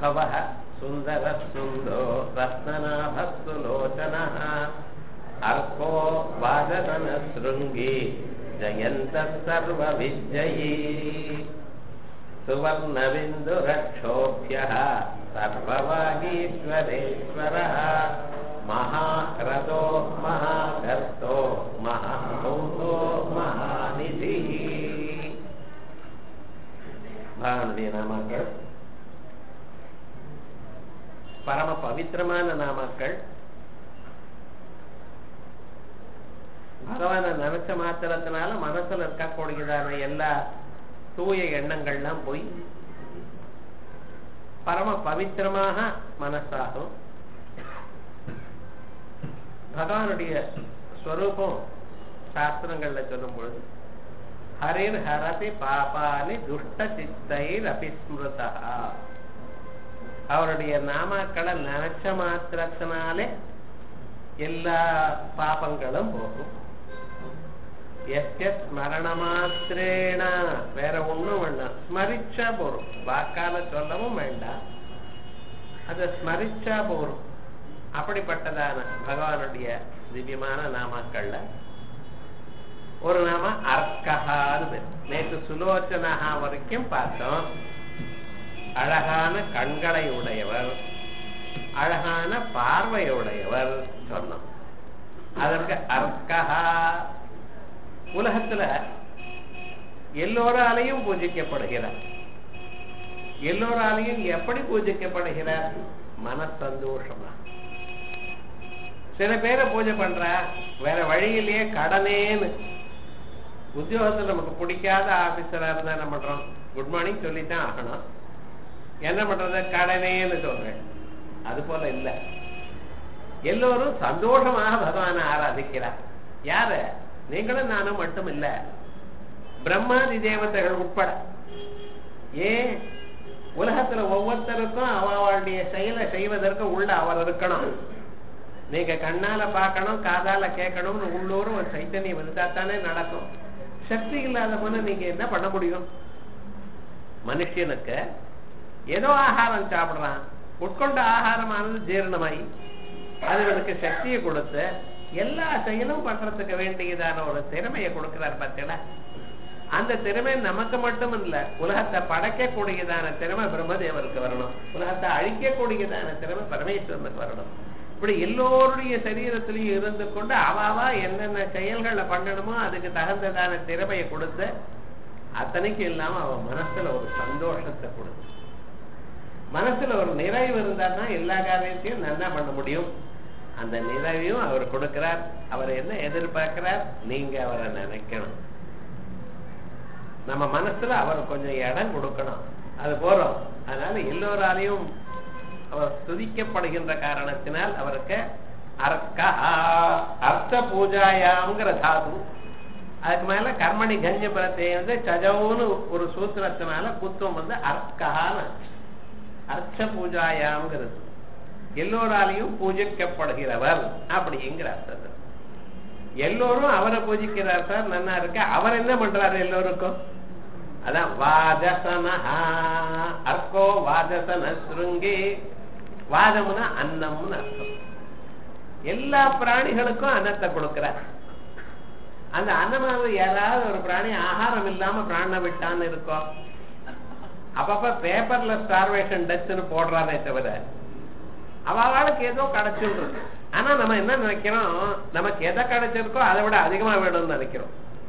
भवः सुन्दरः सुन्दो रत्ननाभः सुलोचनः अर्को वादनशृङ्गी जयन्तः सर्वविजयी सुवर्णबिन्दुरक्षोभ्यः सर्ववागीश्वरेश्वरः महाक्रतो महाकर्तो महाभूतो महानिधिः பகவானுடைய நாமாக்கள் பரம பவித்திரமான நாமாக்கள் பகவானை நினைச்ச மாத்திரத்தினால மனசுல இருக்கக்கூடியதான எல்லா தூய எண்ணங்கள்லாம் போய் பரம பவித்திரமாக மனசாகும் பகவானுடைய ஸ்வரூபம் சாஸ்திரங்கள்ல சொல்லும் பொழுது ஹரிர் ஹரதி பாபானி துஷ்ட சித்தைர் அபிஸ்மிருதா அவருடைய நாமாக்களை நினைச்ச மாத்திரத்தினாலே எல்லா பாபங்களும் போகும் எஸ்ய ஸ்மரண மாத்திரேன வேற ஒண்ணும் வேண்டாம் ஸ்மரிச்சா போறோம் வாக்கால சொல்லவும் வேண்டாம் அதை ஸ்மரிச்சா போறோம் அப்படிப்பட்டதான பகவானுடைய திவ்யமான நாமாக்கள்ல ஒரு நாம அர்க்கஹான்னு பேர் நேற்று சுலோச்சனஹா வரைக்கும் பார்த்தோம் அழகான கண்களை உடையவர் அழகான பார்வையுடையவர் சொன்னோம் அதற்கு அர்க்கஹா உலகத்துல எல்லோராலையும் பூஜிக்கப்படுகிறார் எல்லோராலையும் எப்படி பூஜிக்கப்படுகிறார் மன சந்தோஷமா சில பேரை பூஜை பண்றா வேற வழியிலேயே கடனேன்னு உத்தியோகத்துல நமக்கு பிடிக்காத ஆபீசரா இருந்தா என்ன பண்றோம் குட் மார்னிங் சொல்லித்தான் ஆகணும் என்ன பண்றது கடனேன்னு சொல்றேன் அது போல இல்ல எல்லோரும் சந்தோஷமாக பகவானை ஆராதிக்கிறார் யாரு நீங்களும் நானும் மட்டும் இல்ல பிரம்மாதி தேவதைகள் உட்பட ஏன் உலகத்துல ஒவ்வொருத்தருக்கும் அவளுடைய செயலை செய்வதற்கு உள்ள அவர் இருக்கணும் நீங்க கண்ணால பார்க்கணும் காதால கேட்கணும்னு உள்ளூரும் ஒரு சைத்தன்யம் இருந்தா தானே நடக்கும் சக்தி இல்லாத போன நீங்க என்ன பண்ண முடியும் மனுஷனுக்கு ஏதோ ஆகாரம் சாப்பிடுறான் உட்கொண்ட ஆகாரமானது ஜீரணமாயி அதுகளுக்கு சக்தியை கொடுத்து எல்லா செயலும் பண்றதுக்கு வேண்டியதான ஒரு திறமையை கொடுக்கிறார் பார்த்தீங்களா அந்த திறமை நமக்கு மட்டும் இல்ல உலகத்தை படைக்கக்கூடியதான திறமை பிரம்மதேவருக்கு வரணும் உலகத்தை அழிக்கக்கூடியதான திறமை பரமேஸ்வரனுக்கு வரணும் இப்படி எல்லோருடைய சரீரத்திலையும் இருந்து கொண்டு அவாவா என்னென்ன செயல்களை பண்ணணுமோ அதுக்கு தகுந்ததான திறமையை கொடுத்து அத்தனைக்கும் இல்லாம அவன் மனசுல ஒரு சந்தோஷத்தை கொடுத்து மனசுல ஒரு நிறைவு இருந்தா தான் எல்லா காரியத்தையும் நல்லா பண்ண முடியும் அந்த நிறைவையும் அவர் கொடுக்கிறார் அவர் என்ன எதிர்பார்க்கிறார் நீங்க அவரை நினைக்கணும் நம்ம மனசுல அவர் கொஞ்சம் இடம் கொடுக்கணும் அது போறோம் அதனால எல்லோராலையும் அவர் துதிக்கப்படுகின்ற காரணத்தினால் அவருக்கு அர்க்கா அர்த்த பூஜாயாங்கிற தாது அதுக்கு மேல கர்மணி கஞ்ச பிரத்தை வந்து சஜவுன்னு ஒரு சூத்திரத்தினால குத்துவம் வந்து அர்க்கான்னு அர்ச்ச பூஜாயாங்கிறது எல்லோராலையும் பூஜிக்கப்படுகிறவர் அப்படிங்கிற அர்த்தம் எல்லோரும் அவரை பூஜிக்கிறார் சார் நன்னா இருக்க அவர் என்ன பண்றாரு எல்லோருக்கும் அதான் வாஜசனஹா அர்க்கோ வாஜசன சுருங்கி வாதம்னா அன்னம்னு அர்த்தம் எல்லா பிராணிகளுக்கும் அன்னத்தை கொடுக்கிறார் அந்த அன்னமானது யாராவது ஒரு பிராணி ஆகாரம் இல்லாம பிராண விட்டான்னு இருக்கோம் அப்பப்ப பேப்பர்ல ஸ்டார்வேஷன் டெத்னு போடுறானே தவிர அவளுக்கு ஏதோ கிடைச்சிருக்கு ஆனா நம்ம என்ன நினைக்கிறோம் நமக்கு எதை கிடைச்சிருக்கோ அதை விட அதிகமா வேணும்னு நினைக்கிறோம்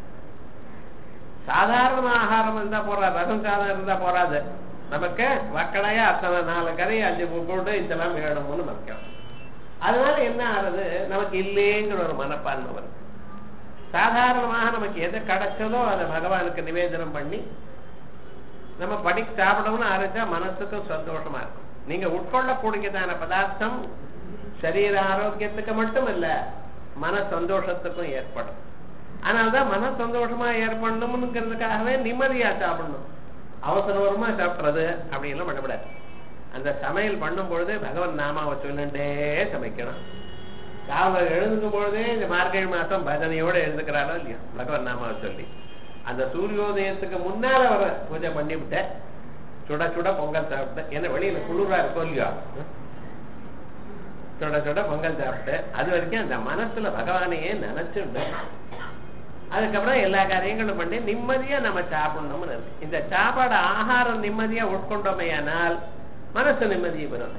சாதாரண ஆகாரம் இருந்தா போறாது ரசம் சாதம் இருந்தா போறாது நமக்கு வக்கடையா அத்தனை நாலு கறி அஞ்சு போட்டு இதெல்லாம் வேணும்னு நினைக்கிறோம் அதனால என்ன ஆகுது நமக்கு இல்லைங்கிற ஒரு மனப்பான்மை வருது சாதாரணமாக நமக்கு எது கிடைச்சதோ அதை பகவானுக்கு நிவேதனம் பண்ணி நம்ம படி சாப்பிடணும்னு ஆரம்பிச்சா மனசுக்கும் சந்தோஷமா இருக்கும் நீங்க உட்கொள்ளக்கூடியதான பதார்த்தம் சரீர ஆரோக்கியத்துக்கு மட்டும் இல்ல மன சந்தோஷத்துக்கும் ஏற்படும் அதனால்தான் மன சந்தோஷமா ஏற்படணும்ங்கிறதுக்காகவே நிம்மதியா சாப்பிடணும் அவசரமா சாப்பிடுறது அப்படி எல்லாம் பண்ணக்கூடாது அந்த சமையல் பண்ணும் பொழுது பகவன் நாமாவை சொல்லிட்டே சமைக்கணும் காவலர் எழுந்துக்கும் பொழுதே இந்த மார்கழி மாசம் பஜனையோட எழுந்துக்கிறாரோ இல்லையோ பகவன் நாமாவை சொல்லி அந்த சூரியோதயத்துக்கு முன்னால வர பூஜை பண்ணி விட்ட சுட சுட பொங்கல் சாப்பிட்டு என்ன வெளியில குளிரா இருக்கும் இல்லையா சுட சுட பொங்கல் சாப்பிட்டு அது வரைக்கும் அந்த மனசுல பகவானையே நினைச்சுண்டு அதுக்கப்புறம் எல்லா காரியங்களும் பண்ணி நிம்மதியா நம்ம சாப்பிடணும்னு இருக்கு இந்த சாப்பாடு ஆகாரம் நிம்மதியா உட்கொண்டோமையானால் மனசு நிம்மதியை பெறும்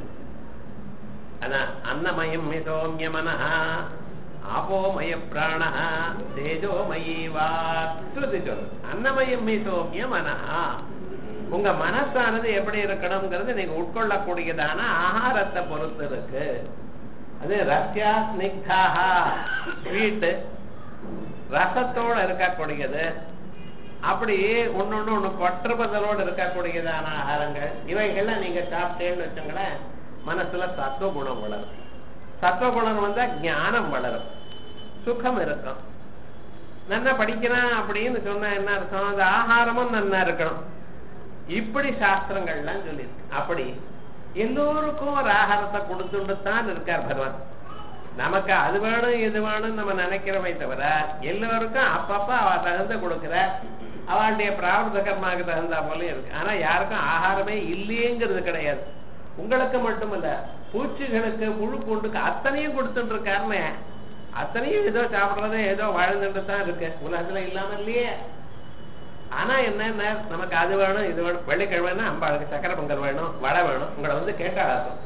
ஆனா அன்னமயம் மிதோமிய மனஹா ஆபோமய பிராணா தேஜோமயி வா ஸ்ருதி சொல்லு அன்னமயம் மிதோமிய மனஹா உங்க மனசானது எப்படி இருக்கணுங்கிறது நீங்க உட்கொள்ளக்கூடியதான ஆகாரத்தை பொறுத்து இருக்கு அது ரஷ்யா ஸ்னிக்தாக ஸ்வீட்டு ரசத்தோட இருக்கக்கூடியது அப்படி ஒன்னொன்னு ஒண்ணு கொற்றுபதலோடு இருக்கக்கூடியதான ஆகாரங்கள் இவைகள்லாம் நீங்க சாப்பிட்டேன்னு வச்சுங்களேன் மனசுல சத்துவ குணம் வளரும் சத்துவ குணம் வந்தா ஞானம் வளரும் சுகம் இருக்கும் நல்லா படிக்கிறான் அப்படின்னு சொன்னா என்ன அர்த்தம் அந்த ஆகாரமும் நல்லா இருக்கணும் இப்படி சாஸ்திரங்கள்லாம் சொல்லியிருக்கு அப்படி எல்லோருக்கும் ஒரு ஆகாரத்தை கொடுத்துட்டு தான் இருக்கார் பகவான் நமக்கு அது வேணும் இது வேணும் நம்ம நினைக்கிறோமே தவிர எல்லோருக்கும் அப்பப்ப அவ தகுந்த கொடுக்கிற அவளுடைய பிரார்த்த கர்மாவுக்கு தகுந்தா போல இருக்கு ஆனா யாருக்கும் ஆகாரமே இல்லையேங்கிறது கிடையாது உங்களுக்கு மட்டுமல்ல பூச்சிகளுக்கு புழு பூண்டுக்கு அத்தனையும் கொடுத்துட்டு இருக்காருன்னு அத்தனையும் ஏதோ சாப்பிடுறது ஏதோ வாழ்ந்துட்டு தான் இருக்கு உலகத்துல இல்லாம இல்லையே ஆனா என்ன நமக்கு அது வேணும் இது வேணும் வெள்ளிக்கிழமைனா அம்பாளுக்கு சக்கரை பொங்கல் வேணும் வடை வேணும் உங்களை வந்து கேட்டாளாக்கும்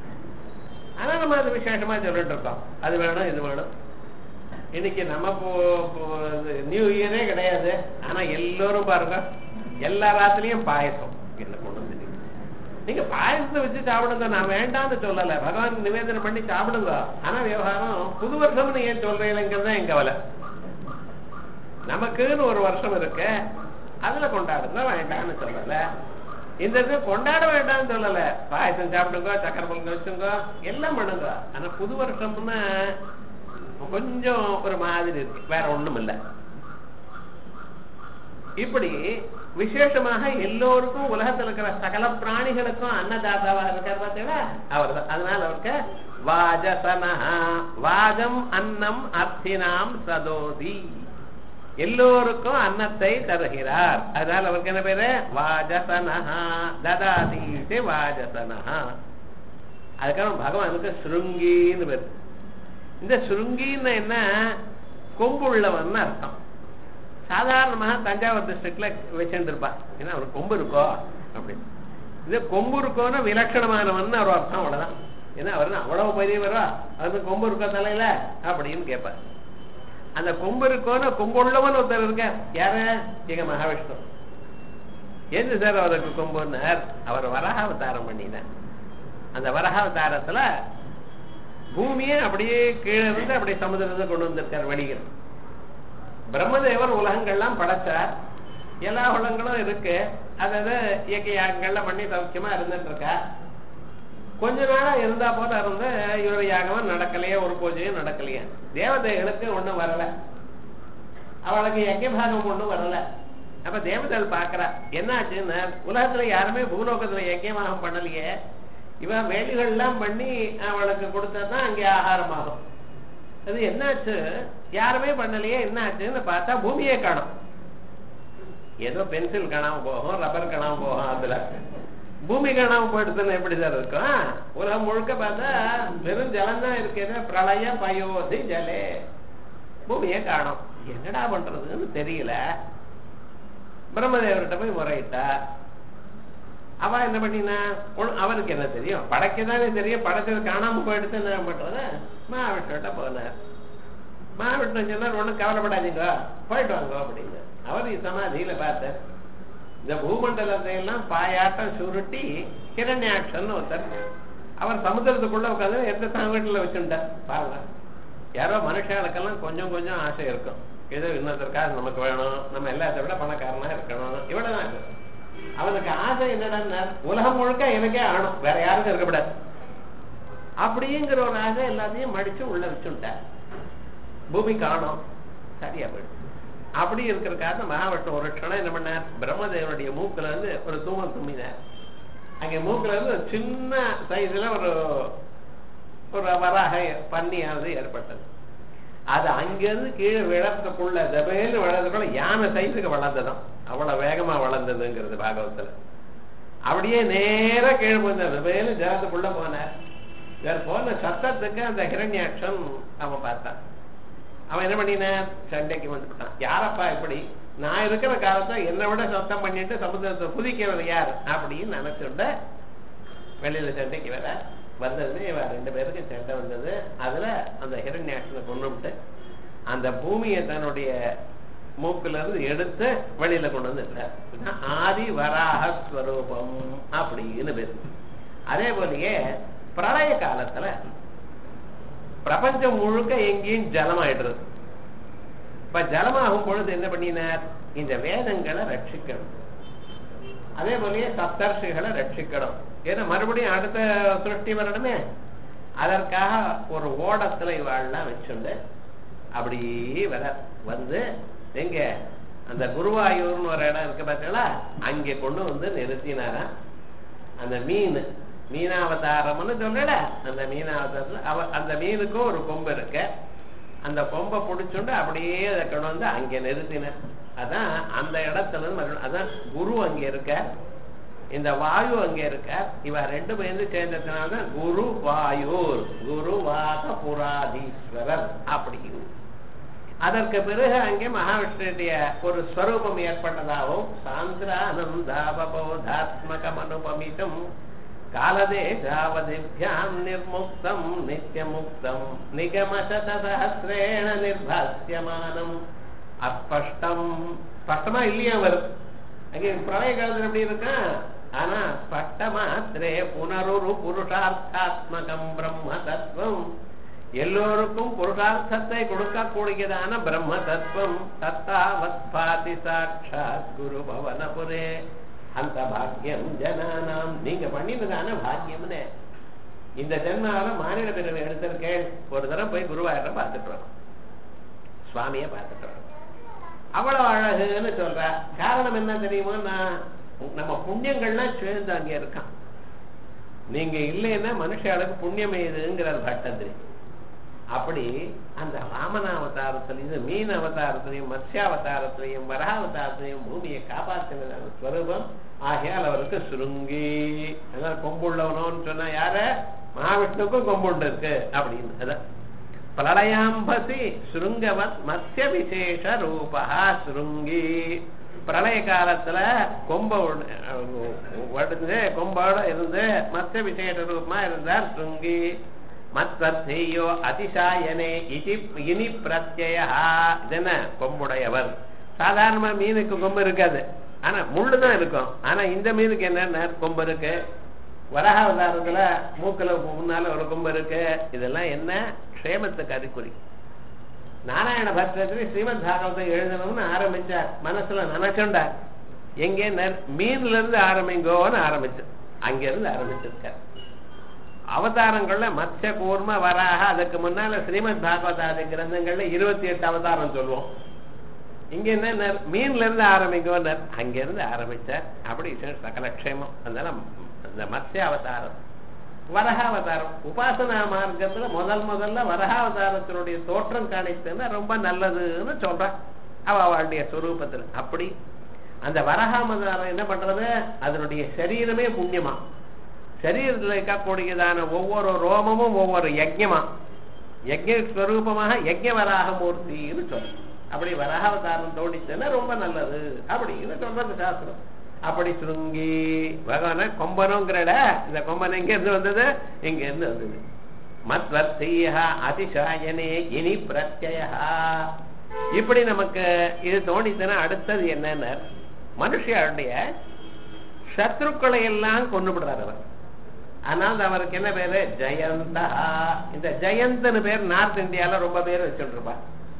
ஆனா நம்ம அது விசேஷமா சொல்லிட்டு இருக்கோம் அது வேணும் இது வேணும் இன்னைக்கு நம்ம நியூ இயரே கிடையாது ஆனா எல்லோரும் பாருங்க எல்லா ராத்திரியும் பாயசம் என்ன கொண்டு வந்து நீங்க பாயசத்தை வச்சு சாப்பிடுங்க நான் வேண்டாம்னு சொல்லல பகவான் நிவேதனம் பண்ணி சாப்பிடுங்க ஆனா விவகாரம் புது வருஷம்னு ஏன் சொல்றீங்கிறது தான் என் கவலை நமக்குன்னு ஒரு வருஷம் இருக்கு அதுல கொண்டாடுங்க வேண்டாம்னு சொல்லல இந்த இது கொண்டாட வேண்டாம்னு சொல்லல பாயசம் சாப்பிடுங்க சக்கரை பொங்கல் வச்சுங்க எல்லாம் பண்ணுங்க ஆனா புது வருஷம்னா கொஞ்சம் ஒரு மாதிரி இருக்கு வேற ஒண்ணும் இல்ல இப்படி விசேஷமாக எல்லோருக்கும் உலகத்தில் இருக்கிற சகல பிராணிகளுக்கும் அன்னதாதாவா இருக்கார் பார்த்தீங்களா அவர் தான் அதனால அவருக்கு வாஜசனஹா வாஜம் அன்னம் அர்த்தினாம் சதோதி எல்லோருக்கும் அன்னத்தை தருகிறார் அதனால அவருக்கு என்ன பேரு வாஜசனஹா ததாதீசே வாஜசனஹா அதுக்கப்புறம் பகவானுக்கு ஸ்ருங்கின்னு பேரு இந்த ஸ்ருங்கின்னு என்ன கொம்புள்ளவன் அர்த்தம் சாதாரணமாக தஞ்சாவூர் டிஸ்ட்ரிக்ட்ல வச்சுட்டு இருப்பா ஏன்னா அவருக்கு கொம்பு இருக்கோ அப்படி இது கொம்பு இருக்கோன்னா விலட்சணமானவன் ஒரு அர்த்தம் அவ்வளவுதான் ஏன்னா அவர் அவ்வளவு பெரியவரா அவருக்கு கொம்பு இருக்கோ தலையில அப்படின்னு கேட்பார் அந்த கொம்பு இருக்கோன்னு கொம்புள்ளவன் ஒருத்தர் இருக்க யாரு எங்க மகாவிஷ்ணு எது சார் அவருக்கு கொம்புன்னார் அவர் வராகாவதாரம் பண்ணினார் அந்த வராகாவதாரத்துல பூமியை அப்படியே கீழே இருந்து அப்படியே சமுதிரத்தை கொண்டு வந்திருக்கார் வணிகர் பிரம்மதேவர் உலகங்கள்லாம் படைச்சார் எல்லா உலகங்களும் இருக்கு அதாவது இயற்கை யாகங்கள்லாம் பண்ணி சௌக்கியமா இருந்துட்டு இருக்கா கொஞ்ச நாளா இருந்தா போல இருந்து இவர் யாகமும் நடக்கலையே ஒரு பூஜையும் நடக்கலையே தேவதைகளுக்கு ஒண்ணும் வரல அவளுக்கு யஜ்ய பாகம் ஒண்ணும் வரல அப்ப தேவதைகள் பாக்குறா என்னாச்சுன்னு உலகத்துல யாருமே பூலோகத்துல யஜ்யமாகம் பண்ணலையே இவன் வேலிகள்லாம் பண்ணி அவளுக்கு கொடுத்ததான் அங்கே ஆகாரமாகும் அது என்னாச்சு யாருமே பண்ணலையே என்ன ஆச்சுன்னு பார்த்தா பூமியே காணும் ஏதோ பென்சில் காணாம போகும் ரப்பர் காணாம போகும் அதுல பூமி காணாம போயிடுதுன்னு எப்படி சார் இருக்கும் உலகம் முழுக்க பார்த்தா வெறும் ஜலம் தான் இருக்கிறது பிரளய பயோதி ஜலே பூமியை காணும் என்னடா பண்றதுன்னு தெரியல பிரம்மதேவர்கிட்ட போய் முறையிட்டா அவ என்ன பண்ணினா அவனுக்கு என்ன தெரியும் படைக்கதானே தெரியும் படைச்சது காணாம போயிடுச்சு என்ன பண்றது மாவிட்ட போனார் மாவிட்டு சொன்னார் ஒண்ணும் கவலைப்படாதீங்க போயிட்டு வாங்க அப்படின்னு அவர் சமாதியில பார்த்தார் இந்த பூமண்டலத்தை எல்லாம் பாயாட்டம் சுருட்டி கிரண்யாட்சன் ஒருத்தர் அவர் சமுத்திரத்துக்குள்ள உட்காந்து எந்த தான் வீட்டுல வச்சுட்டார் பாருங்க யாரோ மனுஷாளுக்கெல்லாம் கொஞ்சம் கொஞ்சம் ஆசை இருக்கும் ஏதோ இன்னொருத்தருக்காக நமக்கு வேணும் நம்ம எல்லாத்த விட பணக்காரனா இருக்கணும் இவ்வளவுதான் அவனுக்கு ஆசை என்னடா உலகம் முழுக்க எனக்கே ஆணும் வேற யாருக்கும் இருக்கக்கூடாது அப்படிங்கிற ஒரு ஆசை எல்லாத்தையும் மடிச்சு உள்ள வச்சுட்டார் பூமி காணும் சரியா போயிடும் அப்படி இருக்கிறக்காக மகாவிஷ்ணு ஒரு க்ஷணம் என்ன பண்ணார் பிரம்மதேவனுடைய மூக்குல இருந்து ஒரு தூமம் தும்பினார் அங்க மூக்குல இருந்து ஒரு சின்ன சைஸ்ல ஒரு ஒரு வராக பன்னியானது ஏற்பட்டது அது அங்கிருந்து கீழே விழறதுக்குள்ள தபேன்னு வளர்றதுக்குள்ள யானை சைஸுக்கு வளர்ந்ததும் அவ்வளவு வேகமா வளர்ந்ததுங்கிறது பாகவத்துல அப்படியே நேரா கீழே போயிருந்தார் மேலும் ஜலத்துக்குள்ள போனார் இவர் போன சத்தத்துக்கு அந்த ஹிரண்யாட்சன் அவன் பார்த்தான் அவன் என்ன பண்ணினான் சண்டைக்கு வந்துட்டான் யாரப்பா இப்படி நான் இருக்கிற காலத்தை என்னை விட சத்தம் பண்ணிட்டு சமுத்திரத்தை குதிக்கிறவர் யார் அப்படின்னு நினைச்சுட்ட வெளியில சண்டைக்கு வர வந்தது இவ ரெண்டு பேருக்கும் சண்டை வந்தது அதுல அந்த ஹிரண்யாட்சனை கொண்டு விட்டு அந்த பூமியை தன்னுடைய மூக்குல இருந்து எடுத்து வெளியில கொண்டு வந்து ஆதி வராக ஸ்வரூபம் அப்படின்னு பேரு அதே போலயே பிரளய காலத்துல பிரபஞ்சம் முழுக்க எங்கேயும் ஜலமாயிடுறது இப்ப ஜலமாகும் பொழுது என்ன பண்ணினார் இந்த வேதங்களை ரட்சிக்கணும் அதே போலயே சப்தர்ஷிகளை ரட்சிக்கணும் ஏன்னா மறுபடியும் அடுத்த சிருஷ்டி வரணுமே அதற்காக ஒரு ஓடத்துல இவாள்லாம் வச்சுண்டு அப்படி வர வந்து எங்க அந்த குருவாயூர்னு ஒரு இடம் இருக்கு பார்த்தீங்களா அங்கே கொண்டு வந்து நிறுத்தினாரா அந்த மீன் மீனாவதாரம்னு சொல்லல அந்த மீனாவதாரத்துல அவ அந்த மீனுக்கும் ஒரு கொம்பு இருக்கு அந்த கொம்பை பிடிச்சுண்டு அப்படியே அதை கொண்டு வந்து அங்கே நிறுத்தின அதான் அந்த இடத்துல இருந்து மறுபடியும் அதான் குரு அங்கே இருக்க இந்த வாயு அங்கே இருக்க இவ ரெண்டு பேருந்து சேர்ந்ததுனால்தான் குரு வாயூர் குரு வாத புராதீஸ்வரர் அப்படி அதற்கு பிறகு அங்கே மகாவிஷ்ணுடைய ஒரு ஸ்வரூபம் ஏற்பட்டதாகவும் சாந்திரானந்தாபபோதாத்மகம் அனுபமித்தும் காலதேசாவதிभ्याम् निर्मुक्तम् नित्यमुक्तम् निगमशतसहस्रेण निर्भास्यमानम् அஸ்பஷ்டம் ஸ்பஷ்டமா இல்லையா வருது அங்கே பிரளய காலத்துல எப்படி இருக்கா ஆனா ஸ்பஷ்டமாத்திரே புனருரு புருஷார்த்தாத்மகம் பிரம்ம தத்துவம் எல்லோருக்கும் புருஷார்த்தத்தை கொடுக்கக்கூடியதான பிரம்ம தத்துவம் தத்தாவத்பாதி சாட்சாத் குரு பவனபுரே அந்த பாக்கியம் ஜனானாம் நீங்க பண்ணினதான பாக்கியம்னு இந்த ஜென்மால மாநில பிறவை எடுத்திருக்கேன் ஒரு தரம் போய் குருவாயிரம் பார்த்துட்டு வரணும் சுவாமிய பார்த்துட்டு வரணும் அவ்வளவு அழகுன்னு சொல்ற காரணம் என்ன தெரியுமா நான் நம்ம புண்ணியங்கள்லாம் சேர்ந்து அங்க இருக்கான் நீங்க இல்லைன்னா மனுஷாளுக்கு புண்ணியம் எதுங்கிறார் பட்டத்திரி அப்படி அந்த வாமன அவதாரத்திலையும் மீன் அவதாரத்திலையும் மத்ஸ்யாவதாரத்திலையும் வராவதாரத்திலையும் பூமியை காப்பாற்றின ஸ்வரூபம் ஆகையால் அவருக்கு சுருங்கி அதனால கொம்புள்ளவனோன்னு சொன்னா யார மகாவிஷ்ணுக்கும் கொம்புண்டு இருக்கு அப்படின்னு அதான் பிரளயாம்பசி சுருங்கவத் மத்திய விசேஷ ரூபா சுருங்கி பிரளய காலத்துல கொம்ப உடந்து கொம்போட இருந்து மத்திய விசேஷ ரூபமா இருந்தார் சுருங்கி மத்வர்த்தேயோ அதிசாயனே இதி இனி பிரத்யா இதென்ன கொம்புடையவர் சாதாரணமா மீனுக்கு கொம்பு இருக்காது ஆனா முள்ளு தான் இருக்கும் ஆனா இந்த மீனுக்கு என்ன கொம்பு இருக்கு வரகாவதாரத்துல மூக்குல முன்னால ஒரு கொம்பு இருக்கு இதெல்லாம் என்ன க்ஷேமத்துக்கு அறிகுறி நாராயண பக்தத்துல ஸ்ரீமத் பாகவத்தை எழுதணும்னு ஆரம்பிச்சார் மனசுல நினைச்சுண்டார் எங்கே மீன்ல இருந்து ஆரம்பிங்கோன்னு ஆரம்பிச்சு அங்க இருந்து ஆரம்பிச்சிருக்கார் அவதாரங்கள்ல மத்ய கூர்ம வராக அதுக்கு முன்னால ஸ்ரீமத் பாகவதாதி கிரந்தங்கள்ல இருபத்தி எட்டு அவதாரம் சொல்லுவோம் இங்க என்ன மீன்ல இருந்து ஆரம்பிங்கோன்னர் அங்க இருந்து ஆரம்பிச்சார் அப்படி சகல க்ஷேமம் அதனால இந்த மத்ய அவதாரம் வரகாவதாரம் உபாசனா மார்க்கத்துல முதல் முதல்ல வரகாவதாரத்தினுடைய தோற்றம் காணித்துன்னா ரொம்ப நல்லதுன்னு சொல்றான் அவ அவளுடைய சொரூபத்துல அப்படி அந்த வரகாமதாரம் என்ன பண்றது அதனுடைய சரீரமே புண்ணியமா சரீரத்தில் இருக்கக்கூடியதான ஒவ்வொரு ரோமமும் ஒவ்வொரு யஜ்யமா யஜ்ய ஸ்வரூபமாக யஜ்ய வராக மூர்த்தின்னு சொல்லும் அப்படி வராகாவதாரம் தோணிச்சுன்னா ரொம்ப நல்லது அப்படின்னு சொல்றது சாஸ்திரம் அப்படி சுருங்கி பகவான கொம்பனுங்கிறட இந்த கொம்பன் எங்க இருந்து வந்தது இங்க இருந்து வந்தது மத்வர்த்தியா அதிசாயனே இனி பிரத்யா இப்படி நமக்கு இது தோணிச்சுன்னா அடுத்தது என்னன்னு மனுஷனுடைய சத்ருக்களை எல்லாம் கொண்டு விடுறார் அவர் ஆனால் அவருக்கு என்ன பேரு ஜெயந்தா இந்த ஜெயந்தன்னு பேர் நார்த் இந்தியால ரொம்ப பேர் வச்சுட்டு இருப்பா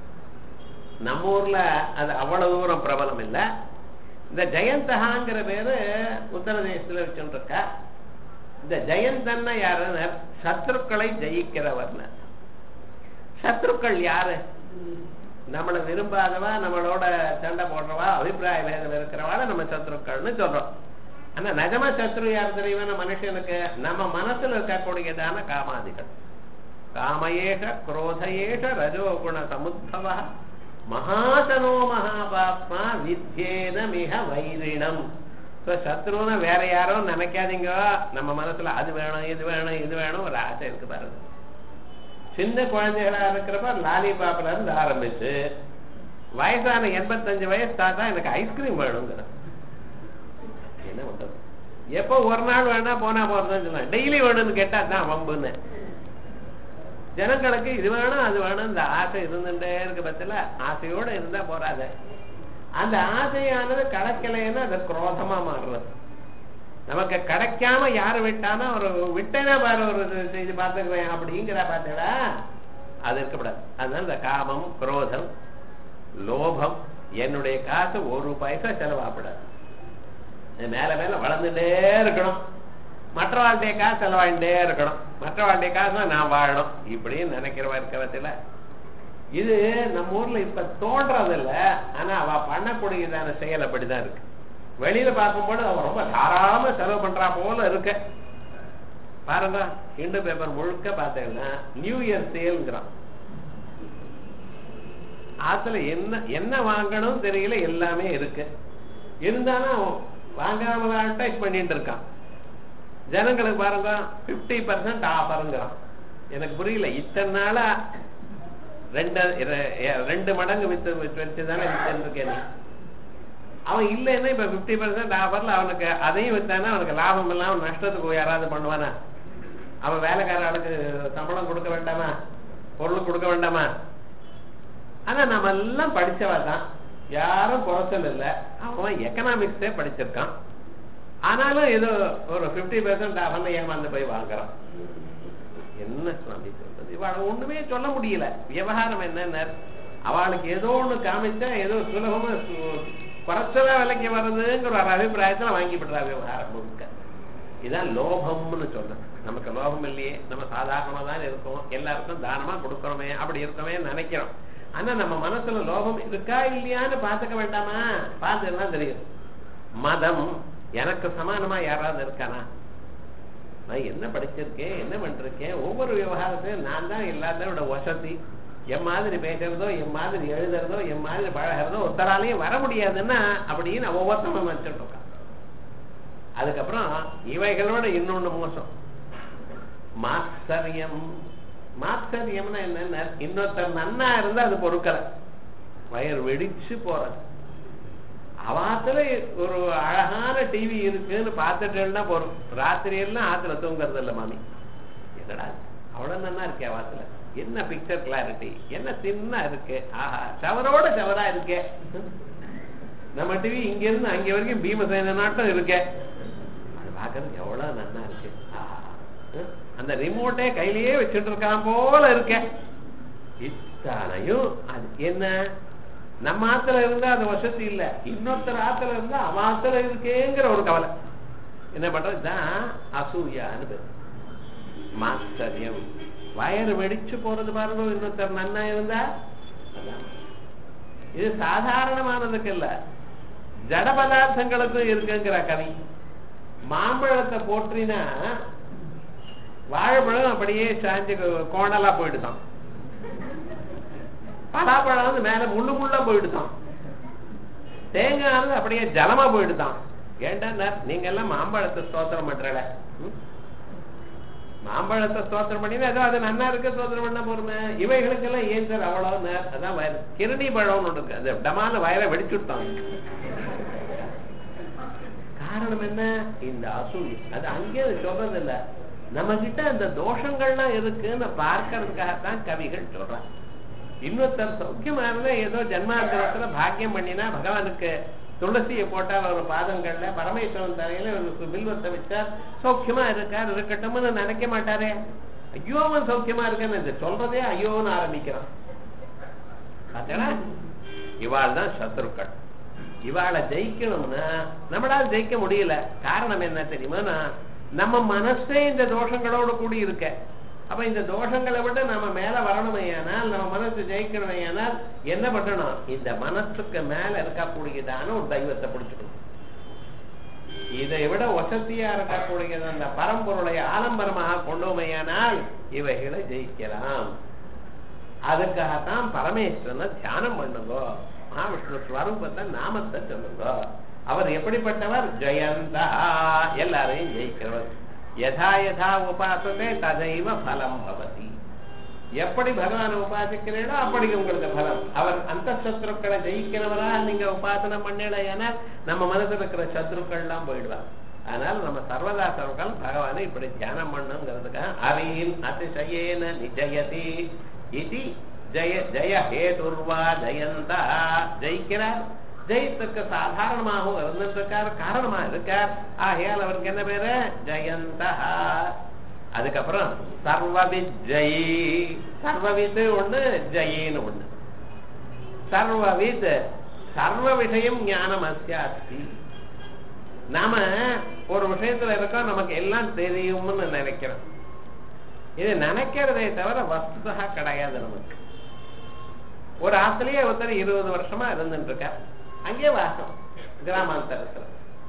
நம்ம ஊர்ல அது அவ்வளவு தூரம் பிரபலம் இல்லை இந்த ஜெயந்தகாங்கிற பேரு உத்தரதேசத்துல வச்சுட்டு இருக்கா இந்த ஜெயந்தன்னா யாருன்னு சத்ருக்களை ஜெயிக்கிறவர்னு சத்ருக்கள் யாரு நம்மளை விரும்பாதவா நம்மளோட சண்டை போடுறவா அபிப்பிராய வேதம் இருக்கிறவாட நம்ம சத்ருக்கள்னு சொல்றோம் ஆனா நிஜமா சத்ரு யார் தெரியுமா மனுஷனுக்கு நம்ம மனசுல இருக்கக்கூடியதான காமாதிகள் காமயேஷ குரோதயேஷ ரஜோகுண சமுத்பவ மகாசனோ மகாபாப்மா வித்யேன மிக வைரிணம் ஸோ சத்ருன்னு வேற யாரோ நினைக்காதீங்க நம்ம மனசுல அது வேணும் இது வேணும் இது வேணும் ஒரு ஆசை இருக்கு பாருங்க சின்ன குழந்தைகளா இருக்கிறப்ப லாலிபாப்ல இருந்து ஆரம்பிச்சு வயசான எண்பத்தஞ்சு வயசு தாத்தா எனக்கு ஐஸ்கிரீம் வேணுங்கிற என்ன பண்றது எப்போ ஒரு நாள் வேணா போனா போறதுன்னு சொல்லலாம் டெய்லி வேணும்னு கேட்டா தான் வம்புன்னு ஜனங்களுக்கு இது வேணும் அது வேணும் இந்த ஆசை இருந்துட்டே இருக்க பட்சத்துல ஆசையோட இருந்தா போறாத அந்த ஆசையானது கிடைக்கலைன்னா அது குரோதமா மாறுறது நமக்கு கிடைக்காம யாரு விட்டானா ஒரு விட்டேனா பாரு ஒரு செய்தி பார்த்துக்குவேன் அப்படிங்கிற பார்த்தடா அது இருக்கக்கூடாது அதனால இந்த காமம் குரோதம் லோபம் என்னுடைய காசு ஒரு பைசா செலவாகக்கூடாது மேல மேல வளர்ந்துட்டே இருக்கணும் மற்றவாழ்டைய காசு செலவாயிட்டே இருக்கணும் மற்றவாழ்டைய காசு நான் வாழணும் இப்படின்னு நினைக்கிறவா இருக்கிறதுல இது நம்ம ஊர்ல இப்ப தோன்றது இல்ல ஆனா அவ பண்ணக்கூடியதான செயல் அப்படிதான் இருக்கு வெளியில பார்க்கும்போது அவ ரொம்ப தாராளமா செலவு பண்றா போல இருக்கு பாருங்க இண்டு பேப்பர் முழுக்க பார்த்தீங்கன்னா நியூ இயர் சேல்ங்கிறான் ஆத்துல என்ன என்ன வாங்கணும் தெரியல எல்லாமே இருக்கு இருந்தாலும் வாங்காம அட்வைஸ் பண்ணிட்டு இருக்கான் ஜனங்களுக்கு பாருங்க பிப்டி பர்சன்ட் ஆஃபருங்கிறான் எனக்கு புரியல இத்தனை நாளா ரெண்டு ரெண்டு மடங்கு வித்து வச்சு தானே வித்துன்னு இருக்கேன் நீ அவன் இல்லைன்னா இப்ப பிப்டி பர்சன்ட் ஆஃபர்ல அவனுக்கு அதையும் வித்தானா அவனுக்கு லாபம் இல்லாம நஷ்டத்துக்கு யாராவது பண்ணுவானா அவன் வேலைக்கார ஆளுக்கு சம்பளம் கொடுக்க வேண்டாமா பொருள் கொடுக்க வேண்டாமா ஆனா நம்ம எல்லாம் படிச்சவா தான் யாரும் குறைச்சல் இல்லை அவன் எக்கனாமிக்ஸே படிச்சிருக்கான் ஆனாலும் ஏதோ ஒரு பிப்டி பெர்சன்ட் அவன் ஏமாந்து போய் வாங்குறான் என்ன சுவாமி சொல்றது இவாள ஒண்ணுமே சொல்ல முடியல விவகாரம் என்னன்னு அவளுக்கு ஏதோ ஒண்ணு காமிச்சா ஏதோ சுலபமா குறைச்சலா விலைக்கு வருதுங்கிற ஒரு அபிப்பிராயத்துல வாங்கிவிடுறா விவகாரம் முழுக்க இதான் லோபம்னு சொல்றது நமக்கு லோபம் இல்லையே நம்ம சாதாரணமா தான் இருக்கோம் எல்லாருக்கும் தானமா கொடுக்கறோமே அப்படி இருக்கவே நினைக்கிறோம் ஆனா நம்ம மனசுல லோபம் இருக்கா இல்லையான்னு பாத்துக்க வேண்டாமா பார்த்துன்னா தெரியும் மதம் எனக்கு சமானமா யாராவது இருக்கானா நான் என்ன படிச்சிருக்கேன் என்ன பண்ணிருக்கேன் ஒவ்வொரு விவகாரத்தையும் நான் தான் எல்லாத்தோட வசதி என் மாதிரி பேசுறதோ என் மாதிரி எழுதுறதோ என் மாதிரி பழகிறதோ ஒருத்தராலையும் வர முடியாதுன்னா அப்படின்னு ஒவ்வொருத்தரும் நினைச்சிட்டு இருக்கான் அதுக்கப்புறம் இவைகளோட இன்னொன்னு மோசம் மாத்தரியம் மாத்தரியம்னா என்ன இன்னொருத்தர் நன்னா இருந்தா அது பொறுக்கல வயர் வெடிச்சு போறது அவாத்துல ஒரு அழகான டிவி இருக்குன்னு பார்த்துட்டேன்னா போறோம் ராத்திரி எல்லாம் ஆத்துல தூங்குறது இல்ல மாமி என்னடா அவ்வளவு நல்லா இருக்கே அவாத்துல என்ன பிக்சர் கிளாரிட்டி என்ன சின்ன இருக்கு ஆஹா சவரோட சவரா இருக்கே நம்ம டிவி இங்க இருந்து அங்க வரைக்கும் பீமசேன நாட்டம் இருக்கே அது பாக்குறது எவ்வளவு நல்லா இருக்கு ஆஹா அந்த ரிமோட்டே கையிலேயே வச்சுட்டு இருக்கான் போல இருக்க இத்தனையும் அது என்ன நம்ம ஆத்துல இருந்தா அது வசதி இல்ல இன்னொருத்தர் ஆத்துல இருந்தா அவன் ஆத்துல இருக்கேங்கிற ஒரு கவலை என்ன பண்றதுதான் அசூயான்னு பேர் மாத்தரியம் வயறு வெடிச்சு போறது பாருங்க இன்னொருத்தர் நன்னா இருந்தா இது சாதாரணமானதுக்கு இல்ல ஜட பதார்த்தங்களுக்கும் இருக்குங்கிற கவி மாம்பழத்தை போற்றினா வாழைப்பழம் அப்படியே சாஞ்சு கோணலா போயிடுதான் பலாப்பழம் வந்து மேல முள்ளு முள்ளா போயிடுதான் தேங்காய் வந்து அப்படியே ஜலமா போயிடுதான் ஏண்டா நீங்க எல்லாம் மாம்பழத்தை ஸ்தோத்திரம் பண்றல மாம்பழத்தை ஸ்தோத்திரம் பண்ணினா ஏதோ அது நன்னா இருக்கு ஸ்தோத்திரம் பண்ண போறமே இவைகளுக்கு எல்லாம் ஏன் சார் அவ்வளவு அதான் வயல் கிருணி பழம்னு ஒன்று இருக்கு அது டமான வயலை வெடிச்சுட்டான் காரணம் என்ன இந்த அசூய் அது அங்கே சொல்றது இல்ல நம்ம கிட்ட அந்த தோஷங்கள்லாம் இருக்குன்னு பார்க்கறதுக்காகத்தான் கவிகள் சொல்றாங்க இன்னொருத்தர் சௌக்கியமா இருந்தா ஏதோ ஜென்மாந்திரத்துல பாக்கியம் பண்ணினா பகவானுக்கு துளசியை போட்டா ஒரு பாதங்கள்ல பரமேஸ்வரன் தலையில ஒரு பில்வத்தை வச்சா சௌக்கியமா இருக்கார் இருக்கட்டும்னு நினைக்க மாட்டாரே ஐயோ அவன் சௌக்கியமா இருக்கேன்னு சொல்றதே ஐயோன்னு ஆரம்பிக்கிறான் பார்த்தா இவாள் தான் சத்ருக்கள் இவாளை ஜெயிக்கணும்னா நம்மளால ஜெயிக்க முடியல காரணம் என்ன தெரியுமா நம்ம மனசே இந்த தோஷங்களோட கூடி இருக்க அப்ப இந்த தோஷங்களை விட்டு நம்ம மேல வரணுமையானால் நம்ம மனசு ஜெயிக்கணுமையானால் என்ன பண்ணணும் இந்த மனசுக்கு மேல இருக்கக்கூடியதான ஒரு தெய்வத்தை பிடிச்சுக்கணும் இதை விட வசதியா இருக்கக்கூடியது அந்த பரம்பொருளை ஆலம்பரமாக கொண்டோமையானால் இவைகளை ஜெயிக்கலாம் அதுக்காகத்தான் பரமேஸ்வரனை தியானம் பண்ணுங்க மகாவிஷ்ணு ஸ்வரூபத்தை நாமத்தை சொல்லுங்க அவர் எப்படிப்பட்டவர் ஜெயந்தா எல்லாரையும் ஜெயிக்கிறவர் யதா யதா உபாசத்தை ததைவ பலம் பவதி எப்படி பகவானை உபாசிக்கிறீங்களோ அப்படி உங்களுக்கு பலம் அவர் அந்த சத்ருக்களை ஜெயிக்கிறவரா நீங்க உபாசனை பண்ணல ஏனால் நம்ம மனசுல இருக்கிற சத்ருக்கள்லாம் போயிடுவாங்க அதனால நம்ம சர்வதா சர்வகால் பகவானை இப்படி தியானம் பண்ணுங்கிறதுக்காக அரியின் அதிசயேன நிஜயதி இது ஜெய ஜெய ஹேதுர்வா ஜெயந்தா ஜெயிக்கிறார் ஜெயித்துக்கு சாதாரணமாகவும் இருந்துட்டு இருக்கார் காரணமா இருக்கார் ஆகையால் அவருக்கு என்ன பேரு ஜெயந்தா அதுக்கப்புறம் சர்வவித் ஜெயி சர்வவித் ஒண்ணு ஜெயின்னு ஒண்ணு சர்வவித் சர்வ விஷயம் ஞானம் அஸ்தி நாம ஒரு விஷயத்துல இருக்கோம் நமக்கு எல்லாம் தெரியும்னு நினைக்கிறோம் இது நினைக்கிறதே தவிர வஸ்துதா கிடையாது நமக்கு ஒரு ஆத்துலயே ஒருத்தர் இருபது வருஷமா இருந்துட்டு இருக்க அங்கேயே வாசம் கிராமாந்தரத்துல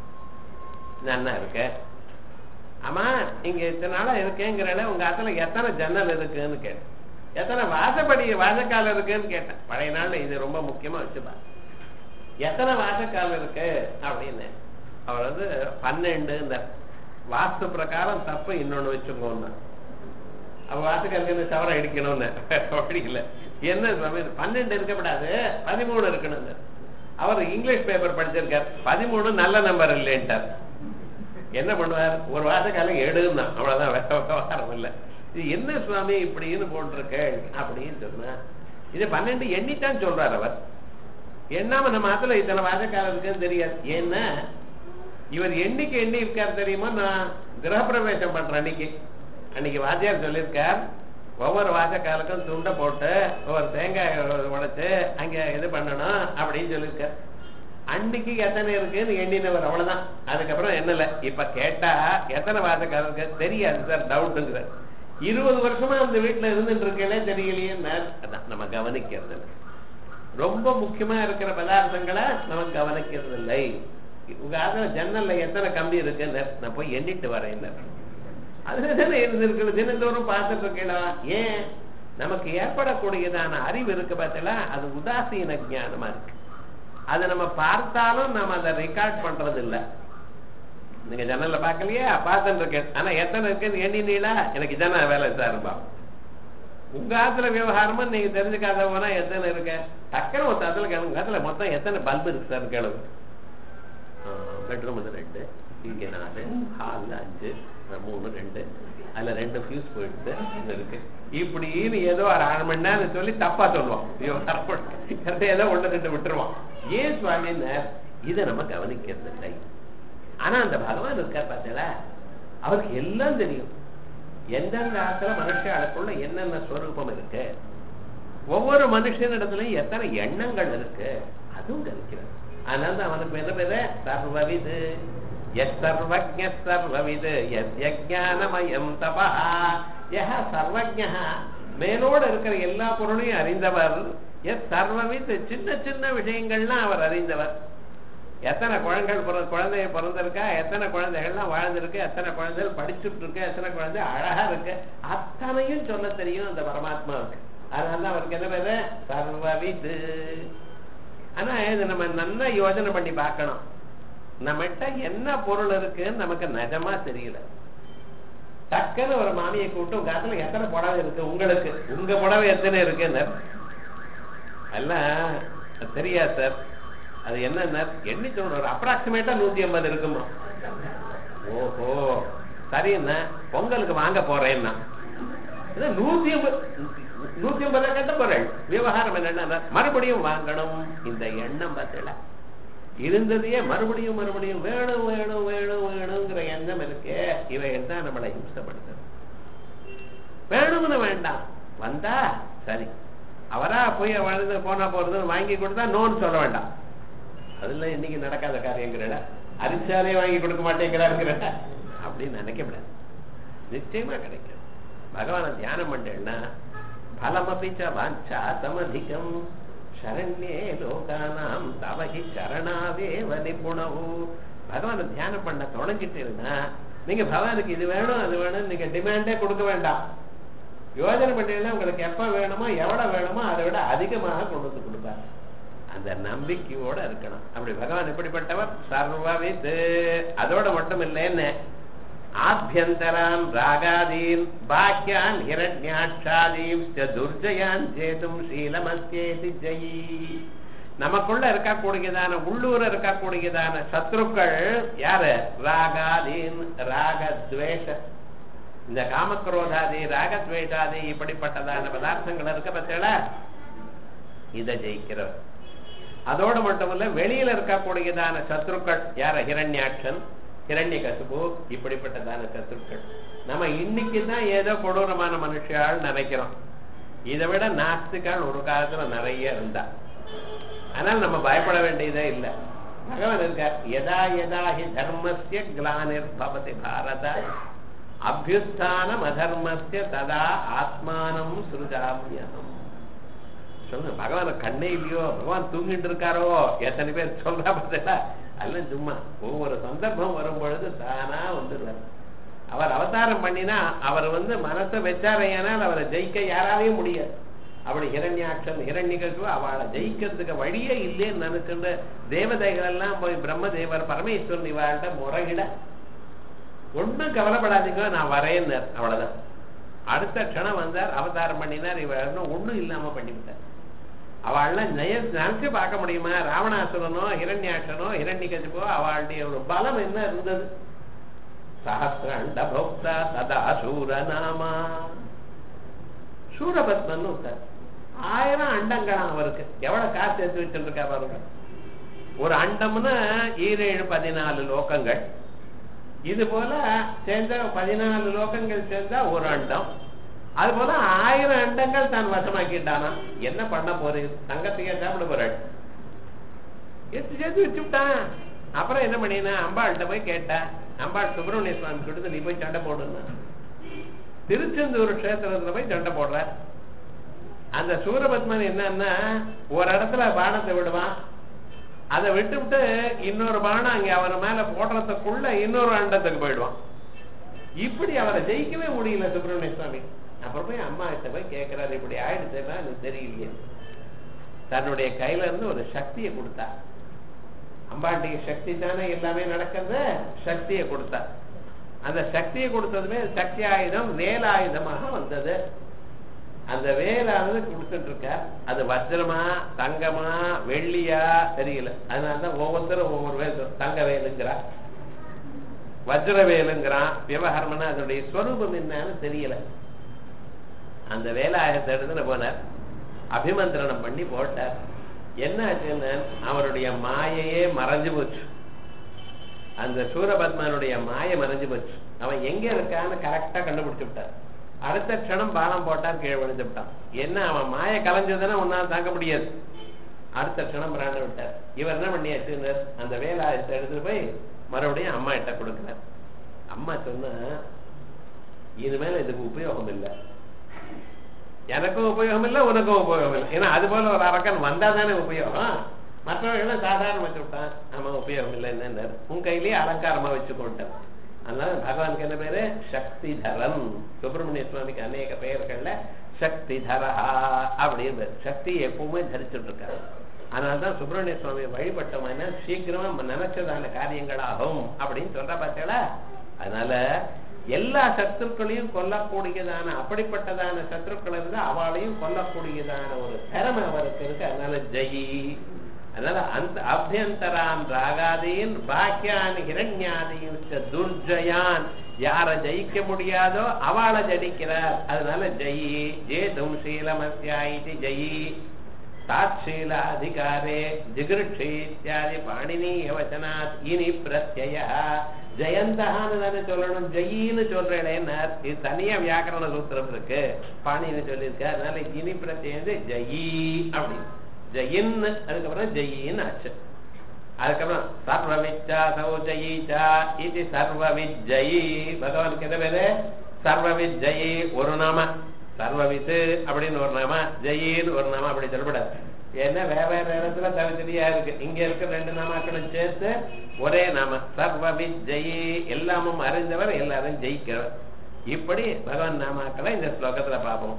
நன்னா இருக்க ஆமா இங்க இத்தனை நாளா இருக்கேங்கிறல உங்க ஆத்துல எத்தனை ஜன்னல் இருக்குன்னு கேட்டேன் எத்தனை வாசப்படி வாசக்கால் இருக்குன்னு கேட்டேன் பழைய நாள்ல இது ரொம்ப முக்கியமா வச்சுப்பா எத்தனை வாசக்கால் இருக்கு அப்படின்னு அவர் வந்து பன்னெண்டு இந்த வாஸ்து பிரகாரம் தப்பு இன்னொன்னு வச்சுக்கோன்னு அவ வாசக்காலுக்கு சவரம் அடிக்கணும்னு அப்படி இல்லை என்ன சுவாமி பன்னெண்டு இருக்கப்படாது பதிமூணு இருக்கணும்னு அவர் இங்கிலீஷ் பேப்பர் படிச்சிருக்கார் பதிமூணு நல்ல நம்பர் இல்லைன்ட்டார் என்ன பண்ணுவார் ஒரு வாசக்காலம் எடுன்னா அவ்வளவுதான் விவகாரம் இல்லை இது என்ன சுவாமி இப்படின்னு போட்டிருக்க அப்படின்னு சொன்னா இது பன்னெண்டு எண்ணித்தான் சொல்றார் அவர் எண்ணாம நம்ம ஆத்துல இத்தனை வாசக்காலம் இருக்குன்னு தெரியாது ஏன்னா இவர் எண்ணிக்கை எண்ணி இருக்கார் தெரியுமா நான் கிரகப்பிரவேசம் பண்றேன் அன்னைக்கு அன்னைக்கு வாத்தியார் சொல்லியிருக்கார் ஒவ்வொரு வாசக்காலுக்கும் துண்டை போட்டு ஒவ்வொரு தேங்காய் உடைச்சு அங்க இது பண்ணணும் அப்படின்னு சொல்லியிருக்கார் அன்னைக்கு எத்தனை இருக்குன்னு எண்ணினவர் அவ்வளவுதான் அதுக்கப்புறம் என்னல இப்ப கேட்டா எத்தனை வாசக்காலம் இருக்கு தெரியாது சார் டவுட்டுங்கிற இருபது வருஷமா அந்த வீட்டுல இருந்துட்டு இருக்கே தெரியலையே அதான் நம்ம கவனிக்கிறது இல்லை ரொம்ப முக்கியமா இருக்கிற பதார்த்தங்களை நம்ம கவனிக்கிறது இல்லை உங்க ஆதரவு ஜன்னல்ல எத்தனை கம்பி இருக்குன்னு நான் போய் எண்ணிட்டு வரேன் அதுதானே இருந்திருக்கு தினந்தோறும் பார்த்துட்டு இருக்கலாம் ஏன் நமக்கு ஏற்படக்கூடியதான அறிவு இருக்கு பார்த்தீங்களா அது உதாசீன ஞானமா இருக்கு அதை நம்ம பார்த்தாலும் நம்ம அதை ரெக்கார்ட் பண்றது இல்ல நீங்க ஜன்னல்ல பாக்கலையா பார்த்துட்டு இருக்கேன் ஆனா எத்தனை இருக்குன்னு எண்ணினீங்களா எனக்கு இதான வேலை சார்பா உங்க ஆத்துல விவகாரமா நீங்க தெரிஞ்சுக்காத போனா எத்தனை இருக்க டக்குனு ஒரு அதுல கேளுங்க அதுல மொத்தம் எத்தனை பல்பு இருக்கு சார் கேளுங்க பெட்ரூம் வந்து ரெண்டு இங்க நாலு ஹால்ல அஞ்சு மூணு ரெண்டு அதுல ரெண்டு ஃபியூஸ் போயிடுது இருக்கு இப்படின்னு ஏதோ ஒரு அரை மணி நேரம் சொல்லி தப்பா சொல்லுவோம் ஏதோ ஒண்ணு ரெண்டு விட்டுருவோம் ஏன் சுவாமின்னு இதை நம்ம கவனிக்கிறது இல்லை ஆனா அந்த பகவான் இருக்கார் பார்த்தீங்களா அவருக்கு எல்லாம் தெரியும் எந்தெந்த ஆத்துல மனுஷாளுக்குள்ள என்னென்ன ஸ்வரூபம் இருக்கு ஒவ்வொரு மனுஷனிடத்துலயும் எத்தனை எண்ணங்கள் இருக்கு அதுவும் கவனிக்கிறது அதனால தான் அவனுக்கு என்ன பேரு சர்வவிது எர்வஜ சர்வவிது யஜானமயம் தபா யஹ சர்வஜ மேலோட இருக்கிற எல்லா பொருளையும் அறிந்தவர் எஸ் சர்வவித் சின்ன சின்ன விஷயங்கள்லாம் அவர் அறிந்தவர் எத்தனை குழந்தைகள் பிற குழந்தைய பிறந்திருக்கா எத்தனை குழந்தைகள்லாம் வாழ்ந்திருக்கு எத்தனை குழந்தைகள் படிச்சுட்டு இருக்கு எத்தனை குழந்தை அழகா இருக்கு அத்தனையும் சொல்ல தெரியும் அந்த பரமாத்மாவுக்கு அதனால அவருக்கு என்ன பேரு சர்வவிது ஆனா இது நம்ம நல்லா யோஜனை பண்ணி பார்க்கணும் நம்மகிட்ட என்ன பொருள் இருக்குன்னு நமக்கு நிஜமா தெரியல டக்குன்னு ஒரு மாமியை கூப்பிட்டு உங்க காலத்துல எத்தனை புடவை இருக்கு உங்களுக்கு உங்க புடவை எத்தனை இருக்குன்னு எல்லாம் தெரியாது சார் அது என்ன எண்ணி சொல்ற அப்ராக்சிமேட்டா நூத்தி ஐம்பது இருக்குமா ஓஹோ சரிண்ணா பொங்கலுக்கு வாங்க போறேன்னா நூத்தி ஐம்பது நூத்தி ஐம்பது கட்ட போறேன் விவகாரம் என்னன்னா மறுபடியும் வாங்கணும் இந்த எண்ணம் பார்த்தல இருந்ததையே மறுபடியும் மறுபடியும் வேணும் வேணும் வேணும் வேணுங்கிற எண்ணம் இருக்கு இவைகள் தான் நம்மளை இம்சப்படுத்துது வேணும்னு வேண்டாம் வந்தா சரி அவரா போய் வளர்ந்து போனா போறது வாங்கி கொடுத்தா நோன்னு சொல்ல வேண்டாம் அதுல இன்னைக்கு நடக்காத காரியங்கிறட அரிசாலே வாங்கி கொடுக்க மாட்டேங்கிறாருங்கிற அப்படின்னு நினைக்கப்படாது நிச்சயமா கிடைக்கும் பகவான தியானம் பண்ணேன்னா பலமபிச்ச வாஞ்சா சமதிகம் சரண்யே லோகானாம் தவகி சரணாதேவ நிபுணவு பகவான தியானம் பண்ண தொடங்கிட்டீங்கன்னா நீங்க பகவானுக்கு இது வேணும் அது வேணும் நீங்க டிமாண்டே கொடுக்க வேண்டாம் யோஜனை பண்ணீங்கன்னா உங்களுக்கு எப்ப வேணுமோ எவ்வளவு வேணுமோ அதை விட அதிகமாக கொண்டு வந்து கொடுப்பார் அந்த நம்பிக்கையோட இருக்கணும் அப்படி பகவான் எப்படிப்பட்டவர் சர்வவித் அதோட மட்டும் இல்லைன்னு ஆபியந்தரான் ராகாதீன் பாக்கியான் ஹிரண்யாட்சாதீம் துர்ஜயான் சேதும் சீலமஸ்யேதி ஜெயி நமக்குள்ள இருக்கக்கூடியதான உள்ளூர இருக்கக்கூடியதான சத்ருக்கள் யாரு ராகாதீன் ராகத்வேஷ இந்த காமக்ரோதாதி ராகத்வேஷாதி இப்படிப்பட்டதான பதார்த்தங்கள் இருக்க பத்தியல இதை ஜெயிக்கிறவர் அதோடு மட்டுமல்ல வெளியில இருக்கக்கூடியதான சத்ருக்கள் யார ஹிரண்யாட்சன் ஹிரண்ய கசுபு இப்படிப்பட்டதான சத்ருக்கள் நம்ம இன்னைக்கு தான் ஏதோ கொடூரமான மனுஷால் நினைக்கிறோம் இதை விட நாஸ்திகள் ஒரு காலத்துல நிறைய இருந்தா ஆனால் நம்ம பயப்பட வேண்டியதே இல்லை பகவான் இருக்கார் எதா எதா ஹி தர்மஸ்ய கிளானிர் பவதி பாரத அபியுஸ்தானம் அதர்மஸ்ய ததா ஆத்மானம் சுருஜாமியம் சொல்லுங்க பகவான் கண்ணே இல்லையோ பகவான் தூங்கிட்டு இருக்காரோ எத்தனை பேர் சொல்றா பார்த்தா அல்ல சும்மா ஒவ்வொரு சந்தர்ப்பம் வரும் பொழுது தானா வந்துடுவார் அவர் அவதாரம் பண்ணினா அவர் வந்து மனசை வச்சாரையானால் அவரை ஜெயிக்க யாராலையும் முடியாது அப்படி ஹிரண்யாட்சன் ஹிரண்யகசுவ அவளை ஜெயிக்கிறதுக்கு வழியே இல்லைன்னு நினைச்சுட்டு தேவதைகள் எல்லாம் போய் பிரம்மதேவர் பரமேஸ்வரன் இவாள்கிட்ட முறையிட ஒன்றும் கவலைப்படாதீங்க நான் வரேன்னு அவ்வளவுதான் அடுத்த க்ஷணம் வந்தார் அவதாரம் பண்ணினார் இவர் ஒன்றும் இல்லாம பண்ணிவிட்டார் அவள்லாம் நய நினைச்சு பார்க்க முடியுமா ராவணாசுரனோ ஹிரண்யாட்சனோ ஹிரண்யகசிப்போ அவளுடைய ஒரு பலம் என்ன இருந்தது சஹசிரண்ட போக்தா சதா சூரநாமா சூரபத்மன் சார் ஆயிரம் அண்டங்களாம் அவருக்கு எவ்வளவு காசு எடுத்து வச்சுட்டு இருக்கா பாருங்க ஒரு அண்டம்னா ஈரேழு பதினாலு லோகங்கள் இது போல சேர்ந்த பதினாலு லோகங்கள் சேர்ந்தா ஒரு அண்டம் அது போல ஆயிரம் அண்டங்கள் தான் வசமாக்கிட்டானா என்ன பண்ண போறீங்க தங்கத்தையே சாப்பிட போறாள் எடுத்து சேர்த்து வச்சுட்டான் அப்புறம் என்ன பண்ணினா அம்பாள்கிட்ட போய் கேட்டா அம்பாள் சுப்பிரமணிய சுவாமி கொடுத்து நீ போய் சண்டை போடுனா திருச்செந்தூர் கஷேத்திரத்துல போய் சண்டை போடுற அந்த சூரபத்மன் என்னன்னா ஒரு இடத்துல பானத்தை விடுவான் அதை விட்டு விட்டு இன்னொரு பானம் அங்க அவன் மேல போடுறதுக்குள்ள இன்னொரு அண்டத்துக்கு போயிடுவான் இப்படி அவரை ஜெயிக்கவே முடியல சுப்பிரமணிய சுவாமி அப்புறம் போய் அம்மா கிட்ட போய் கேட்கிறாரு இப்படி ஆயிடுச்சுன்னா எனக்கு தெரியலையே தன்னுடைய கையில இருந்து ஒரு சக்தியை கொடுத்தா அம்பாண்டிய சக்தி தானே எல்லாமே நடக்கிறது சக்தியை கொடுத்தா அந்த சக்தியை கொடுத்ததுமே சக்தி ஆயுதம் வேலாயுதமாக வந்தது அந்த வேலானது கொடுத்துட்டு இருக்க அது வஜ்ரமா தங்கமா வெள்ளியா தெரியல அதனாலதான் ஒவ்வொருத்தரும் ஒவ்வொரு வேல் தங்க வேலுங்கிறா வஜ்ர வேலுங்கிறான் விவகாரம்னா அதனுடைய ஸ்வரூபம் என்னன்னு தெரியல அந்த வேலாயுதத்தை எடுத்துட்டு போனார் அபிமந்திரணம் பண்ணி போட்டார் என்ன ஆச்சுன்னு அவருடைய மாயையே மறைஞ்சு போச்சு அந்த சூரபத்மனுடைய மாய மறைஞ்சு போச்சு அவன் எங்க இருக்கான்னு கரெக்டா கண்டுபிடிச்சு விட்டார் அடுத்த க்ஷணம் பாலம் போட்டார் கீழே விழுந்து விட்டான் என்ன அவன் மாய கலைஞ்சதுன்னா உன்னால தாங்க முடியாது அடுத்த க்ஷணம் பிராண விட்டார் இவர் என்ன பண்ணியாச்சு அந்த வேலாயத்தை எடுத்துட்டு போய் மறுபடியும் அம்மா கிட்ட கொடுக்கிறார் அம்மா சொன்ன இனிமேல இதுக்கு உபயோகம் இல்லை எனக்கும் உபயோகம் இல்லை உனக்கும் உபயோகம் இல்லை ஏன்னா அது போல ஒரு அரக்கன் வந்தா தானே உபயோகம் மற்றவர்கள் சாதாரண வச்சு விட்டான் ஆமா உபயோகம் இல்லை என்ன உன் கையிலேயே அலங்காரமா வச்சுக்கொண்டான் அதனால பகவானுக்கு என்ன பேரு சக்திதரன் சுப்பிரமணிய சுவாமிக்கு அநேக பெயர்கள்ல சக்திதரஹா அப்படின்னு பேர் சக்தி எப்பவுமே தரிச்சுட்டு இருக்காரு அதனால்தான் சுப்பிரமணிய சுவாமியை வழிபட்டோம்னா சீக்கிரமா நினைச்சதான காரியங்களாகும் அப்படின்னு சொல்ற பார்த்தீங்களா அதனால எல்லா சத்துருக்களையும் கொல்லக்கூடியதான அப்படிப்பட்டதான சத்துருக்கள் இருந்து அவளையும் கொல்லக்கூடியதான ஒரு திறமை அவருக்கு இருக்கு அதனால ஜெயி அதனால அந்த அபியந்தரான் ராகாதீன் பாக்கியான் ஹிரண்யாதீன் துர்ஜயான் யார ஜெயிக்க முடியாதோ அவளை ஜடிக்கிறார் அதனால ஜெயி ஜேதும் சீலமஸ்யாயிதி ஜெயி தாட்சீலாதிகாரே ஜிகிருட்சி இத்தியாதி பாணினீய வச்சனாத் இனி பிரத்ய ஜெயந்தகான்னு தானே சொல்லணும் ஜெயின்னு சொல்றேன் இது தனியா வியாக்கரண சூத்திரம் இருக்கு பாணின்னு சொல்லியிருக்க அதனால இனி பிரத்யது ஜெயி அப்படின்னு ஜெயின்னு அதுக்கப்புறம் ஜெயின்னு ஆச்சு அதுக்கப்புறம் சர்வவிச்சா சௌஜயீச்சா இது சர்வவிஜயி பகவானுக்கு என்ன பேரு சர்வவிஜயி ஒரு நாம சர்வவித்து அப்படின்னு ஒரு நாம ஜெயின்னு ஒரு நாம அப்படி சொல்லப்படாது ஏன்னா வேற வேற இடத்துல தனித்தனியா இருக்கு இங்க இருக்கிற ரெண்டு நாமாக்களும் சேர்த்து ஒரே நாம சர்வவிஜயி எல்லாமும் அறிந்தவர் எல்லாரும் ஜெயிக்கிறவர் இப்படி பகவான் நாமாக்களை இந்த ஸ்லோகத்துல பார்ப்போம்